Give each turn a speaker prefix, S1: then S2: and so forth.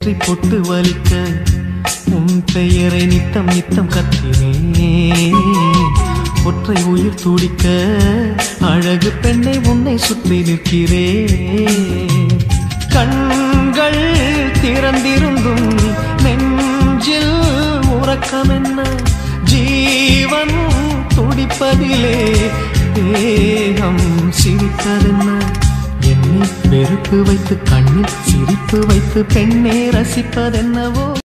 S1: வெற்றி பொட்டு வலிக்க உன் பெயரை நித்தம் நித்தம் கத்தினேன் ஒற்றை உயிர் துடிக்க அழகு பெண்ணை உன்னை சுற்றி நிற்கிறேன் கண்கள் திறந்திருந்தும் நெஞ்சில் உறக்கம் என்ன ஜீவன் துடிப்பதிலே தேகம் சிரிப்பதென்ன என்னை வெறுப்பு வைத்து கண்ணில் சிரிப்பு வைத்து பெண்ணே ரசிப்பதென்னவோ